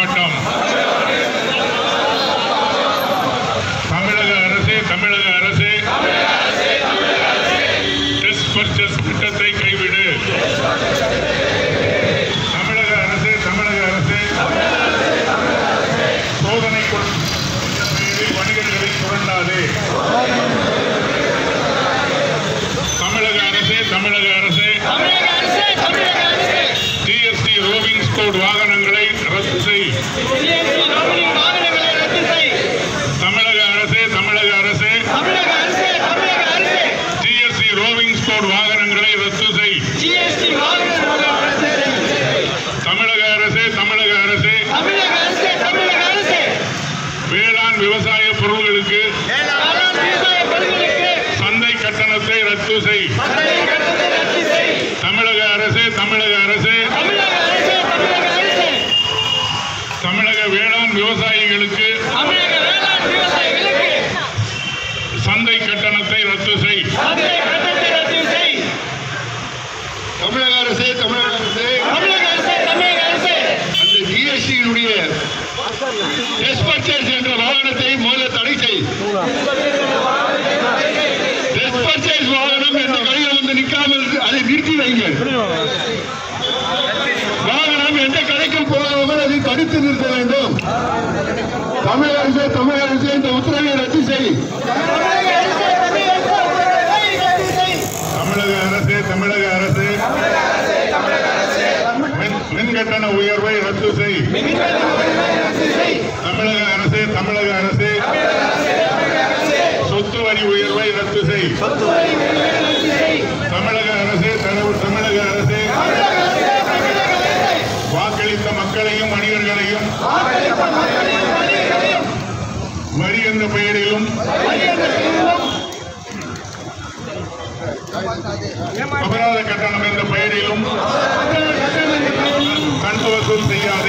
போராட்டம் தமிழக அரசு தமிழக அரசு டெஸ்ட் பர்ச்சேஸ் திட்டத்தை கைவிடு தமிழக அரசு தமிழக அரசு சோதனை கொள்- பெயரில் வணிகர்களை சுரண்டாதே தமிழக அரசு தமிழக அரசு தமிழக அரசு தமிழக அரசு ஜிஎஸ்டி ரோவிங் ஸ்கோட் வாகனங்களை ரத்து செய் ஜிஎஸ்டி ரோமிங் வாகனங்களை ரத்து செய் தமிழக அரசு தமிழக அரசு தமிழக அரசு தமிழக அரசு ஜிஎஸ்டி ரோவிங் ஸ்கோட் வாகனங்களை ரத்து செய் ஜிஎஸ்டி வாகனங்களை ரத்து செய் தமிழக அரசு தமிழக அரசு தமிழக அரசு தமிழக அரசு வேளாண் விவசாய பொருட்களுக்கு வேளாண் விவசாய பொருட்களுக்கு சந்தை கட்டணத்தை ரத்து செய் சந்தை கட்டணத்தை ரத்து செய் தமிழக அரசு தமிழக அரசு தமிழக அரசு தமிழக அரசு தமிழக வேளாண் விவசாயிகளுக்கு தமிழக வேளாண் விவசாயிகளுக்கு சந்தை கட்டணத்தை ரத்து செய் சந்தை கட்டணத்தை ரத்து செய் தமிழக அரசு தமிழக அரசு தமிழக அரசு தமிழக அரசு அந்த ஜிஎஸ்டியினுடைய டெஸ்பர்ச்சர்ஸ் என்ற வாகனத்தை முதல்ல தடை செய் டெஸ்பர்ச்சர்ஸ் வாகனம் என்ற கடையில் வந்து நிற்காமல் அதை நிறுத்தி வைங்க வாகனம் எந்த கடைக்கும் போகாமல் அதை தடுத்து நிறுத்த வேண்டும் தமிழக அரசு தமிழக அரசு இந்த உத்தரவை ரத்து செய் தமிழக அரசு தமிழக அரசு தமிழக அரசு தமிழக அரசு மின்- மின் கட்டண உயர்வை ரத்து செய் தமிழக அரசு தமிழக அரசு சொத்து வரி உயர்வை ரத்து செய் தமிழக அரசு தர- தமிழக அரசு வாக்களித்த மக்களையும் வணிகர்களையும் வரி என்ற பெயரிலும் அபராத கட்டணம் என்ற பெயரிலும் கண் வசூல் செய்யாதே